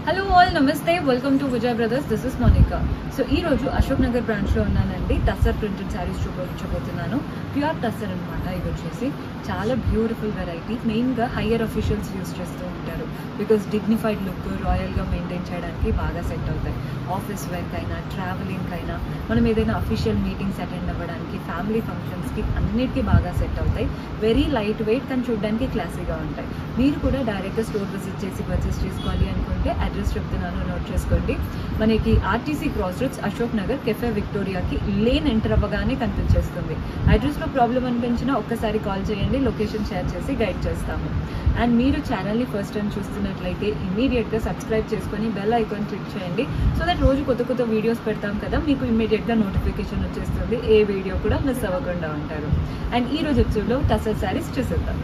hello all నమస్తే welcome to Vijay brothers this is Monika so ఈ రోజు అశోక్ నగర్ బ్రాంచ్లో ఉన్నానండి టస్సర్ ప్రింటెడ్ శారీస్ చూపించబోతున్నాను ప్యూర్ టస్సర్ అనమాట ఇవి వచ్చేసి చాలా బ్యూటిఫుల్ వెరైటీ మెయిన్గా హయ్యర్ అఫీషియల్స్ యూస్ చేస్తూ ఉంటారు బికాస్ డిగ్నిఫైడ్ లుక్ రాయల్గా మెయింటైన్ చేయడానికి బాగా సెట్ అవుతాయి ఆఫీస్ వర్క్ అయినా ట్రావెలింగ్ అయినా మనం ఏదైనా అఫీషియల్ మీటింగ్స్ అటెండ్ అవ్వడానికి ఫ్యామిలీ ఫంక్షన్స్కి అన్నిటికీ బాగా సెట్ అవుతాయి వెరీ లైట్ వెయిట్ కానీ చూడడానికి క్లాసీగా ఉంటాయి మీరు కూడా డైరెక్ట్గా స్టోర్ విజిట్ చేసి పర్చేస్ చేసుకోవాలి అనుకుంటే అడ్రస్ చెప్తున్నాను నోట్ చేసుకోండి మనకి RTC cross roads Ashok Nagar cafe విక్టోరియాకి లేన్ ఎంటర్ అవ్వగానే కనిపించేస్తుంది అడ్రస్లో ప్రాబ్లం అనిపించినా ఒక్కసారి కాల్ చేయండి లొకేషన్ షేర్ చేసి గైడ్ చేస్తాము అండ్ మీరు ఛానల్ని ఫస్ట్ టైం చూస్తున్నట్లయితే ఇమీడియట్గా సబ్స్క్రైబ్ చేసుకొని బెల్ ఐకాన్ క్లిక్ చేయండి సో దట్ రోజు కొత్త కొత్త వీడియోస్ పెడతాం కదా మీకు ఇమీడియట్గా నోటిఫికేషన్ వచ్చేస్తుంది ఏ వీడియో కూడా మిస్ అవ్వకుండా ఉంటారు అండ్ ఈ రోజు ఎపిసోడ్లో టసర్ శారీస్ చూసేద్దాం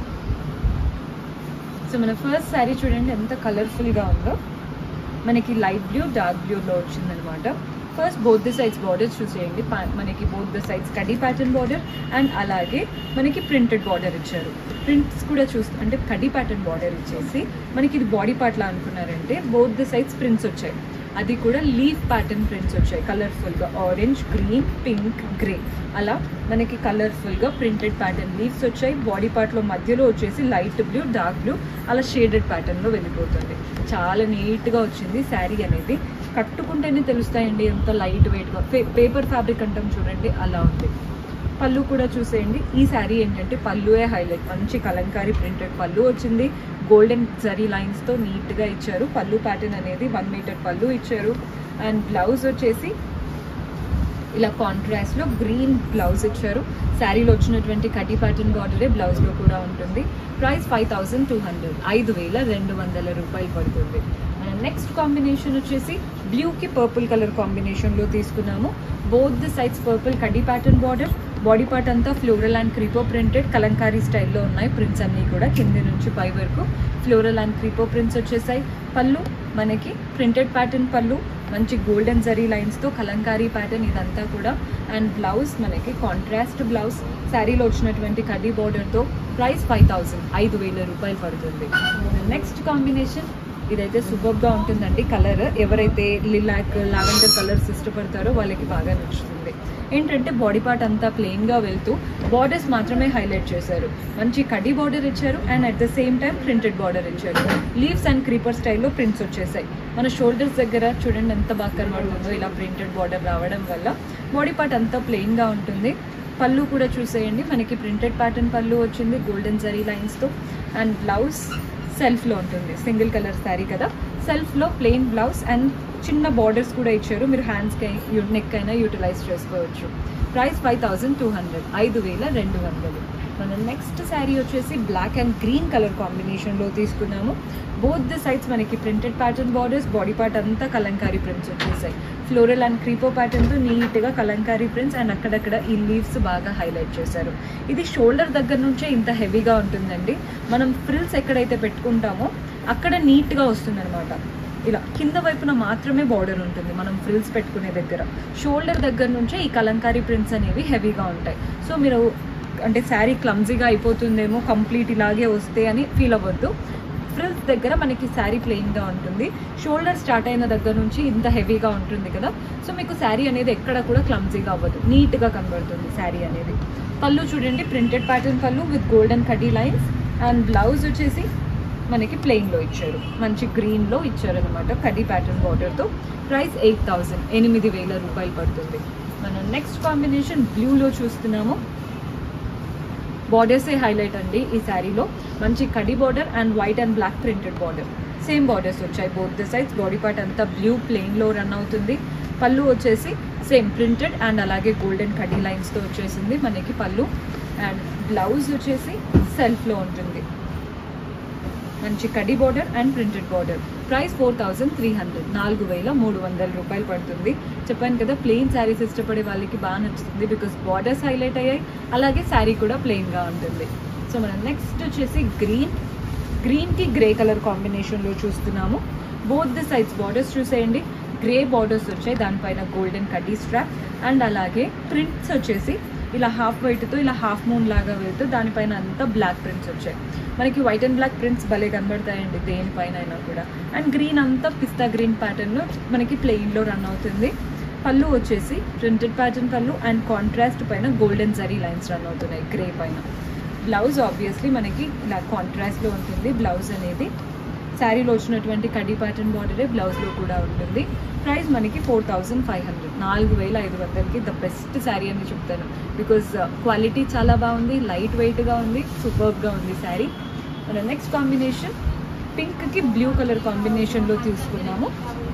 సో మన ఫస్ట్ శారీ చూడండి ఎంత కలర్ఫుల్గా ఉందో మనకి లైట్ బ్లూ డార్క్ బ్లూలో వచ్చిందనమాట first both the sides borders చూసేయండి పా- మనకి బోత్ ద సైడ్స్ కడీ ప్యాటర్న్ బార్డర్ అండ్ అలాగే మనకి ప్రింటెడ్ బార్డర్ ఇచ్చారు ప్రింట్స్ కూడా చూస్తే అంటే కడీ ప్యాటర్న్ బార్డర్ ఇచ్చేసి మనకి ఇది బాడీ పార్ట్లా అనుకున్నారంటే బోత్ ద సైడ్స్ ప్రింట్స్ వచ్చాయి అది కూడా లీఫ్ ప్యాటర్న్ ప్రింట్స్ వచ్చాయి కలర్ఫుల్గా ఆరెంజ్ గ్రీన్ పింక్ గ్రే అలా మనకి కలర్ఫుల్గా ప్రింటెడ్ ప్యాటర్న్ లీవ్స్ వచ్చాయి బాడీ పార్ట్లో మధ్యలో వచ్చేసి లైట్ బ్లూ డార్క్ బ్లూ అలా షేడెడ్ ప్యాటర్న్లో వెళ్ళిపోతుంది చాలా నీట్గా వచ్చింది శారీ అనేది కట్టుకుంటేనే తెలుస్తాయండి ఎంత లైట్ వెయిట్గా పేపర్ ఫ్యాబ్రిక్ అంటాం చూడండి అలా ఉంది పళ్ళు కూడా చూసేయండి ఈ శారీ ఏంటంటే పళ్ళుయే హైలైట్ మంచి కలంకారీ ప్రింటెడ్ పళ్ళు వచ్చింది గోల్డెన్ జరీ లైన్స్తో నీట్గా ఇచ్చారు పళ్ళు ప్యాటర్న్ అనేది వన్ మీటర్ పళ్ళు ఇచ్చారు అండ్ బ్లౌజ్ వచ్చేసి ఇలా కాంట్రాస్ట్లో గ్రీన్ బ్లౌజ్ ఇచ్చారు శారీలో వచ్చినటువంటి కటీ ప్యాటర్న్ బార్డరే బ్లౌజ్లో కూడా ఉంటుంది price five thousand two hundred ఐదు వేల రెండు వందల రూపాయలు పడుతుంది నెక్స్ట్ కాంబినేషన్ వచ్చేసి బ్లూకి పర్పుల్ కలర్ కాంబినేషన్లో తీసుకున్నాము బోత్ ది సైడ్స్ పర్పుల్ కడీ ప్యాటర్న్ బార్డర్ బాడీ పార్ట్ అంతా floral and creeper printed Kalamkari స్టైల్లో ఉన్నాయి ప్రింట్స్ అన్నీ కూడా కింది నుంచి పై వరకు ఫ్లోరల్ అండ్ క్రీపో ప్రింట్స్ వచ్చేసాయి పళ్ళు మనకి ప్రింటెడ్ ప్యాటర్న్ పళ్ళు మంచి గోల్డెన్ జరీ లైన్స్తో కలంకారీ ప్యాటర్న్ ఇదంతా కూడా అండ్ బ్లౌజ్ మనకి కాంట్రాస్ట్ బ్లౌజ్ శారీలో వచ్చినటువంటి కడ్డీ బార్డర్తో ప్రైస్ ఫైవ్ థౌసండ్ ఐదు వేల రూపాయలు పడుతుంది నెక్స్ట్ కాంబినేషన్ ఇదైతే సూపర్గా ఉంటుందండి కలర్ ఎవరైతే లిలాక్ లావెండర్ కలర్స్ ఇష్టపడతారో వాళ్ళకి బాగా నచ్చుతుంది ఏంటంటే బాడీ పార్ట్ అంతా ప్లెయిన్గా వెళ్తూ బార్డర్స్ మాత్రమే హైలైట్ చేశారు మంచి కడ్డీ బార్డర్ ఇచ్చారు and at the same time printed border ఇచ్చారు లీవ్స్ అండ్ క్రీపర్ స్టైల్లో ప్రింట్స్ వచ్చేసాయి మన షోల్డర్స్ దగ్గర చూడండి ఎంత బాగా కనబడుతుందో ఇలా ప్రింటెడ్ బార్డర్ రావడం వల్ల బాడీ పార్ట్ అంతా ప్లెయిన్గా ఉంటుంది పళ్ళు కూడా చూసేయండి మనకి ప్రింటెడ్ ప్యాటర్న్ పళ్ళు వచ్చింది గోల్డెన్ జరీ లైన్స్తో అండ్ బ్లౌజ్ సెల్ఫ్లో ఉంటుంది సింగిల్ కలర్ శారీ కదా సెల్ఫ్లో ప్లెయిన్ బ్లౌజ్ అండ్ చిన్న బార్డర్స్ కూడా ఇచ్చారు మీరు హ్యాండ్స్కి నెక్ అయినా యూటిలైజ్ చేసుకోవచ్చు price five thousand two hundred ఐదు వేల రెండు వందలు మన నెక్స్ట్ శారీ వచ్చేసి బ్లాక్ అండ్ గ్రీన్ కలర్ కాంబినేషన్లో తీసుకున్నాము బోత్ ద సైడ్స్ మనకి printed pattern borders body part అంతా కలంకారీ ప్రింట్స్ వచ్చేసాయి ఫ్లోరల్ అండ్ క్రీపో ప్యాటర్న్తో నీట్గా కలంకారీ ప్రింట్స్ అండ్ అక్కడక్కడ ఈ లీవ్స్ బాగా హైలైట్ చేశారు ఇది షోల్డర్ దగ్గర నుంచే ఇంత హెవీగా ఉంటుందండి మనం ఫ్రిల్స్ ఎక్కడైతే పెట్టుకుంటామో అక్కడ నీట్గా వస్తుందన్నమాట ఇలా కింద వైపున మాత్రమే బార్డర్ ఉంటుంది మనం ఫ్రిల్స్ పెట్టుకునే దగ్గర షోల్డర్ దగ్గర నుంచే ఈ కలంకారీ ప్రింట్స్ అనేవి హెవీగా ఉంటాయి సో మీరు అంటే శారీ క్లమ్జీగా అయిపోతుందేమో కంప్లీట్ ఇలాగే వస్తే అని ఫీల్ అవ్వద్దు ఫ్రిల్స్ దగ్గర మనకి శారీ ప్లెయిన్గా ఉంటుంది షోల్డర్ స్టార్ట్ అయిన దగ్గర నుంచి ఇంత హెవీగా ఉంటుంది కదా సో మీకు శారీ అనేది ఎక్కడ కూడా క్లమ్జీగా అవ్వదు నీట్గా కనబడుతుంది శారీ అనేది పళ్ళు చూడండి ప్రింటెడ్ ప్యాటర్న్ పళ్ళు విత్ గోల్డెన్ కడీ లైన్స్ అండ్ బ్లౌజ్ వచ్చేసి మనకి ప్లెయిన్లో ఇచ్చారు మంచి గ్రీన్లో ఇచ్చారు అనమాట కడీ ప్యాటర్న్ బార్డర్తో ప్రైస్ ఎయిట్ థౌజండ్ ఎనిమిది వేల రూపాయలు పడుతుంది మనం నెక్స్ట్ కాంబినేషన్ బ్లూలో చూస్తున్నాము బార్డర్సే హైలైట్ అండి ఈ శారీలో మంచి కడి border and white and black printed border same borders వచ్చాయి both the sides body part అంతా బ్లూ ప్లెయిన్లో రన్ అవుతుంది పళ్ళు వచ్చేసి సేమ్ ప్రింటెడ్ అండ్ అలాగే గోల్డెన్ కడీ లైన్స్తో వచ్చేసింది మనకి పళ్ళు అండ్ బ్లౌజ్ వచ్చేసి సెల్ఫ్లో ఉంటుంది మంచి కడి border and printed border price four thousand three hundred నాలుగు వేల మూడు వందల రూపాయలు పడుతుంది చెప్పాను కదా ప్లెయిన్ శారీస్ ఇష్టపడే వాళ్ళకి బాగా నచ్చుతుంది బికాస్ బార్డర్స్ హైలైట్ అయ్యాయి అలాగే శారీ కూడా ప్లెయిన్గా ఉంటుంది సో మనం నెక్స్ట్ వచ్చేసి గ్రీన్ గ్రీన్కి గ్రే కలర్ కాంబినేషన్లో చూస్తున్నాము బోత్ ద సైడ్స్ బార్డర్స్ చూసేయండి గ్రే బార్డర్స్ వచ్చాయి దానిపైన గోల్డెన్ కడ్డీ స్ట్రాప్ అండ్ అలాగే ప్రింట్స్ వచ్చేసి ఇలా హాఫ్ వైట్తో ఇలా హాఫ్ మూన్ లాగా వెళ్తూ దానిపైన అంతా బ్లాక్ ప్రింట్స్ వచ్చాయి మనకి వైట్ అండ్ బ్లాక్ ప్రింట్స్ భలే కనబడతాయండి దేనిపైన అయినా కూడా అండ్ గ్రీన్ అంతా పిస్తా గ్రీన్ ప్యాటర్న్లో మనకి ప్లెయిన్లో రన్ అవుతుంది పళ్ళు వచ్చేసి ప్రింటెడ్ ప్యాటర్న్ పళ్ళు అండ్ కాంట్రాస్ట్ పైన గోల్డెన్ జరీ లైన్స్ రన్ అవుతున్నాయి గ్రే పైన బ్లౌజ్ ఆబ్వియస్లీ మనకి ఇలా కాంట్రాస్ట్లో ఉంటుంది బ్లౌజ్ అనేది శారీలో వచ్చినటువంటి కడ్డీ ప్యాటర్న్ బార్డరే బ్లౌజ్లో కూడా ఉంటుంది ప్రైస్ మనకి ఫోర్ థౌజండ్ ఫైవ్ హండ్రెడ్ నాలుగు వేల ఐదు వందలకి ద బెస్ట్ శారీ అని చెప్తాను బికాజ్ క్వాలిటీ చాలా బాగుంది లైట్ వెయిట్గా ఉంది సూపర్గా ఉంది శారీ మన నెక్స్ట్ కాంబినేషన్ పింక్కి బ్లూ కలర్ కాంబినేషన్లో తీసుకున్నాము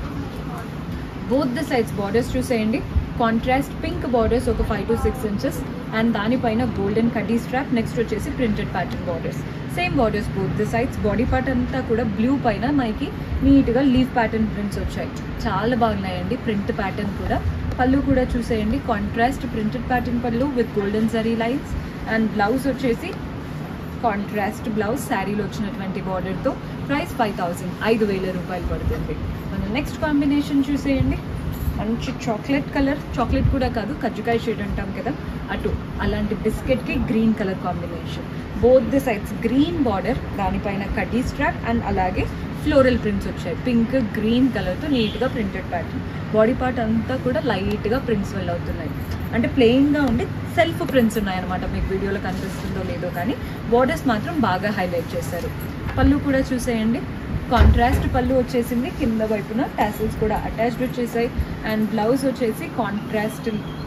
బోత్ ద సైడ్స్ బార్డర్స్ చూసేయండి కాంట్రాస్ట్ పింక్ బార్డర్స్ ఒక five to six inches and దానిపైన గోల్డెన్ కడ్డీ స్ట్రాప్ నెక్స్ట్ వచ్చేసి printed pattern borders same borders both the sides body part అంతా కూడా బ్లూ పైన మనకి నీట్గా లీవ్ ప్యాటర్న్ ప్రింట్స్ వచ్చాయి చాలా బాగున్నాయండి ప్రింట్ ప్యాటర్న్ కూడా పళ్ళు కూడా చూసేయండి కాంట్రాస్ట్ ప్రింటెడ్ ప్యాటర్న్ పళ్ళు విత్ గోల్డెన్ జరీ లైన్స్ అండ్ బ్లౌజ్ వచ్చేసి కాంట్రాస్ట్ బ్లౌజ్ శారీలో వచ్చినటువంటి బార్డర్తో ప్రైస్ ఫైవ్ థౌజండ్ ఐదు వేల రూపాయలు పడుతుంది మన నెక్స్ట్ కాంబినేషన్ చూసేయండి మంచి చాక్లెట్ కలర్ చాక్లెట్ కూడా కాదు కజ్జికాయ షేడ్ అంటాం కదా అటు అలాంటి బిస్కెట్కి green colour combination both the sides green border దానిపైన కడ్డీ స్ట్రాప్ అండ్ అలాగే ఫ్లోరల్ ప్రింట్స్ వచ్చాయి పింక్ గ్రీన్ కలర్తో నీట్గా ప్రింటెడ్ ప్యాటర్న్ బాడీ పార్ట్ అంతా కూడా లైట్గా ప్రింట్స్ వెల్ అవుతున్నాయి అంటే ప్లెయిన్గా ఉండి సెల్ఫ్ ప్రింట్స్ ఉన్నాయన్నమాట మీకు వీడియోలో కనిపిస్తుందో లేదో కానీ బార్డర్స్ మాత్రం బాగా హైలైట్ చేశారు పళ్ళు కూడా చూసేయండి కాంట్రాస్ట్ పళ్ళు వచ్చేసింది కింద వైపున టాసిల్స్ కూడా అటాచ్డ్ వచ్చేసాయి అండ్ బ్లౌజ్ వచ్చేసి కాంట్రాస్ట్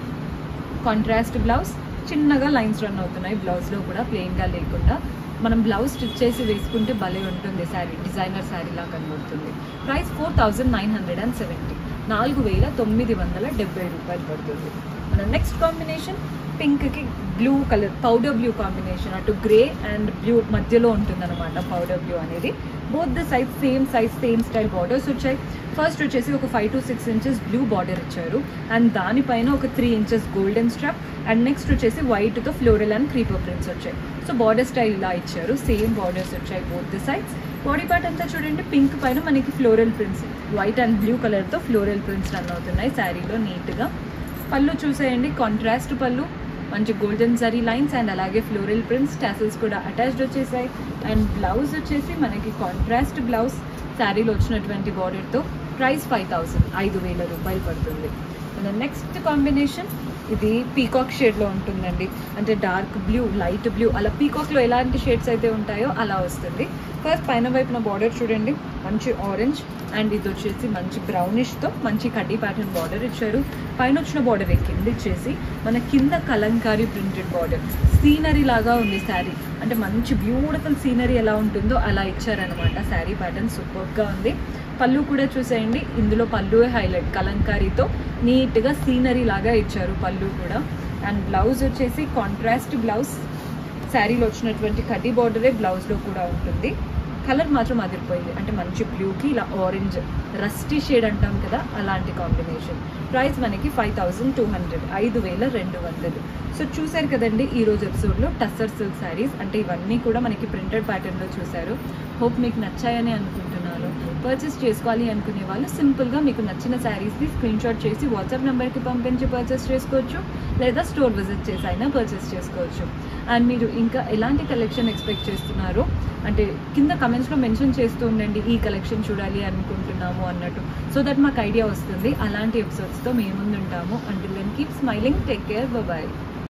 కాంట్రాస్ట్ బ్లౌజ్ చిన్నగా లైన్స్ రన్ అవుతున్నాయి బ్లౌజ్లో కూడా ప్లెయిన్గా లేకుండా మనం బ్లౌజ్ స్టిచ్ చేసి వేసుకుంటే భలే ఉంటుంది శారీ డిజైనర్ శారీలా కనబడుతుంది price four thousand nine hundred and seventy నాలుగు వేల తొమ్మిది వందల డెబ్బై రూపాయలు పడుతుంది మన నెక్స్ట్ కాంబినేషన్ పింక్కి blue colour powder blue combination అటు గ్రే అండ్ బ్లూ మధ్యలో ఉంటుందన్నమాట పౌడర్ బ్లూ అనేది both the size same size same style borders వచ్చాయి ఫస్ట్ వచ్చేసి ఒక five to six inches blue border ఇచ్చారు అండ్ దానిపైన ఒక three inches golden strap and next వచ్చేసి వైట్తో ఫ్లోరల్ అండ్ క్రీపర్ ప్రింట్స్ వచ్చాయి సో బార్డర్ స్టైల్ ఇలా ఇచ్చారు సేమ్ బార్డర్స్ వచ్చాయి both the sides body part అంతా చూడండి పింక్ పైన మనకి floral prints white and blue కలర్తో ఫ్లోరల్ ప్రింట్స్ రన్ అవుతున్నాయి శారీలో నీట్గా పళ్ళు చూసేయండి కాంట్రాస్ట్ పళ్ళు మంచి గోల్డెన్ జరీ లైన్స్ అండ్ అలాగే ఫ్లోరల్ ప్రింట్స్ టాసిల్స్ కూడా అటాచ్డ్ వచ్చేసాయి అండ్ బ్లౌజ్ వచ్చేసి మనకి కాంట్రాస్ట్ బ్లౌజ్ శారీలో వచ్చినటువంటి బార్డర్తో ప్రైస్ ఫైవ్ థౌసండ్ ఐదు వేల రూపాయలు పడుతుంది మన నెక్స్ట్ కాంబినేషన్ ఇది పీకాక్ షేడ్లో ఉంటుందండి అంటే డార్క్ బ్లూ లైట్ బ్లూ అలా పీకాక్లో ఎలాంటి షేడ్స్ అయితే ఉంటాయో అలా వస్తుంది ఫస్ట్ పైన వైపున బార్డర్ చూడండి మంచి ఆరెంజ్ అండ్ ఇది వచ్చేసి మంచి బ్రౌనిష్తో మంచి కడ్డీ ప్యాటర్న్ బార్డర్ ఇచ్చారు పైన వచ్చిన బార్డర్ కింద ఇచ్చేసి మన కింద కలంకారీ ప్రింటెడ్ బార్డర్ సీనరీ లాగా ఉంది శారీ అంటే మంచి బ్యూటిఫుల్ సీనరీ ఎలా ఉంటుందో అలా ఇచ్చారనమాట శారీ ప్యాటర్న్ సూపర్గా ఉంది పళ్ళు కూడా చూసేయండి ఇందులో పళ్ళువే హైలైట్ కలంకారీతో నీట్గా సీనరీ లాగా ఇచ్చారు పళ్ళు కూడా అండ్ బ్లౌజ్ వచ్చేసి కాంట్రాస్ట్ బ్లౌజ్ శారీలో వచ్చినటువంటి కడ్డీ బార్డరే బ్లౌజ్లో కూడా ఉంటుంది కలర్ మాత్రం అదిరిపోయింది అంటే మంచి బ్లూకి ఇలా ఆరెంజ్ రస్టీ షేడ్ అంటాం కదా అలాంటి కాంబినేషన్ ప్రైస్ మనకి ఫైవ్ థౌజండ్ టూ హండ్రెడ్ ఐదు వేల రెండు వందలు సో చూశారు కదండి ఈ రోజు ఎపిసోడ్లో టస్సర్ సిల్క్ శారీస్ అంటే ఇవన్నీ కూడా మనకి ప్రింటెడ్ ప్యాటర్న్లో చూశారు హోప్ మీకు నచ్చాయని అనుకుంటున్నాను పర్చేస్ చేసుకోవాలి అనుకునే వాళ్ళు సింపుల్గా మీకు నచ్చిన శారీస్ని స్క్రీన్ షాట్ చేసి వాట్సాప్ నెంబర్కి పంపించి పర్చేస్ చేసుకోవచ్చు లేదా స్టోర్ విజిట్ చేసి అయినా పర్చేస్ చేసుకోవచ్చు అండ్ మీరు ఇంకా ఎలాంటి కలెక్షన్ ఎక్స్పెక్ట్ చేస్తున్నారో అంటే కింద కమెంట్స్లో మెన్షన్ చేస్తూ ఉండండి ఈ కలెక్షన్ చూడాలి అనుకుంటున్నాము అన్నట్టు సో దట్ మాకు ఐడియా వస్తుంది అలాంటి ఎపిసోడ్స్తో మేము ముందు ఉంటాము until then keep smiling take care bye